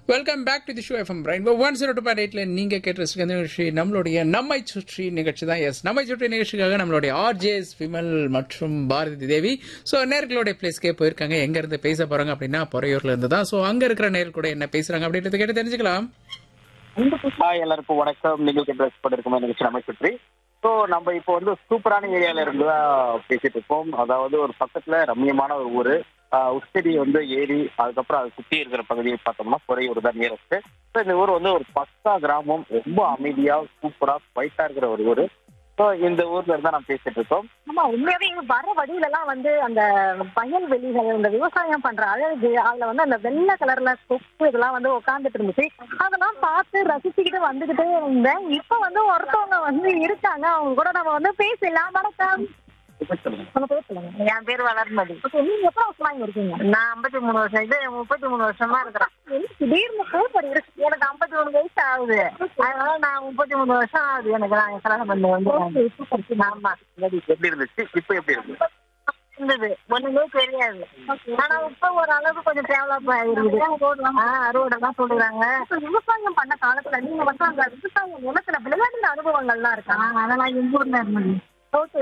welcome back to the show FM brain one zero two point எயிட்ல நீங்க கேட்டு இந்த நிகழ்ச்சி நம்மளுடைய நம்மை சுற்றி நிகழ்ச்சி தான் எஸ் நம்மை சுற்றி நிகழ்ச்சிக்காக நம்மளுடைய ஆர்ஜேஎஸ் விமல் மற்றும் பாரதி தேவி ஸோ நேர்களுடைய பிளேஸ்க்கே போயிருக்காங்க எங்க இருந்து பேச போறாங்க அப்படின்னா பொறையூர்ல இருந்து தான் ஸோ அங்க இருக்கிற நேர்கள் கூட என்ன பேசுறாங்க அப்படின்றத கேட்டு தெரிஞ்சுக்கலாம் ஹாய் எல்லாருக்கும் வணக்கம் நீங்கள் கேட்டு பண்ணிருக்கோம் நிகழ்ச்சி நம்ம சுற்றி ஸோ நம்ம இப்போ வந்து சூப்பரான ஏரியால இருந்து தான் பேசிட்டு இருக்கோம் அதாவது ஒரு பக்கத்துல ரம்மியமான ஒரு ஊர் உச்சடி வந்து ஏரி அதுக்கப்புறம் அது சுற்றி இருக்கிற பகுதியை பார்த்தோம்னா பொறையூர் தான் நியரஸ்ட் ஸோ இந்த ஊர் வந்து ஒரு பக்கா கிராமம் ரொம்ப அமைதியா சூப்பரா குவைட்டா இருக்கிற ஒரு ஊர் ஸோ இந்த ஊர்ல இருந்தா நான் பேசிட்டு இருக்கோம் ஆமா உண்மையாவே இங்க வர வழியில எல்லாம் வந்து அந்த வயல் வெளிகள் இந்த விவசாயம் பண்ற அழகு அதுல வந்து அந்த வெள்ளை கலர்ல கொப்பு இதெல்லாம் வந்து உட்காந்துட்டு இருந்துச்சு அதெல்லாம் பார்த்து ரசிச்சுக்கிட்டு வந்துகிட்டே இருந்தேன் இப்ப வந்து ஒருத்தவங்க வந்து இருக்காங்க அவங்க கூட நம்ம வந்து பேசலாம் வணக்கம் இப்ப சொல்லுங்க உங்க பேர் சொல்லுங்க என் பேர் வளர்மதி ஓகே நீங்க எப்ப வருஷமா இங்க இருக்கீங்க நான் ஐம்பத்தி மூணு வருஷம் இது முப்பத்தி மூணு வருஷமா இருக்கிறேன் என்ன திடீர்னு கூப்பர் இருக்கு எனக்கு ஐம்பத்தி மூணு வயசு ஆகுது அதனால நான் முப்பத்தி மூணு வருஷம் ஆகுது எனக்கு நான் கல்யாணம் பண்ணி வந்து ஆமா முன்னாடி எப்படி இருந்துச்சு இப்போ எப்படி இருக்கு இருந்தது ஒண்ணுமே தெரியாது ஆனா இப்ப ஒரு அளவுக்கு கொஞ்சம் டெவலப் ஆகிருக்குது ஆஹ் ரோடெல்லாம் சொல்லுறாங்க இப்ப விவசாயம் பண்ண காலத்துல நீங்க வந்து அந்த விவசாய நிலத்துல விளையாடுற அனுபவங்கள்லாம் இருக்கா அதெல்லாம் எங்க ஊர்ல இருந்தது ஓகே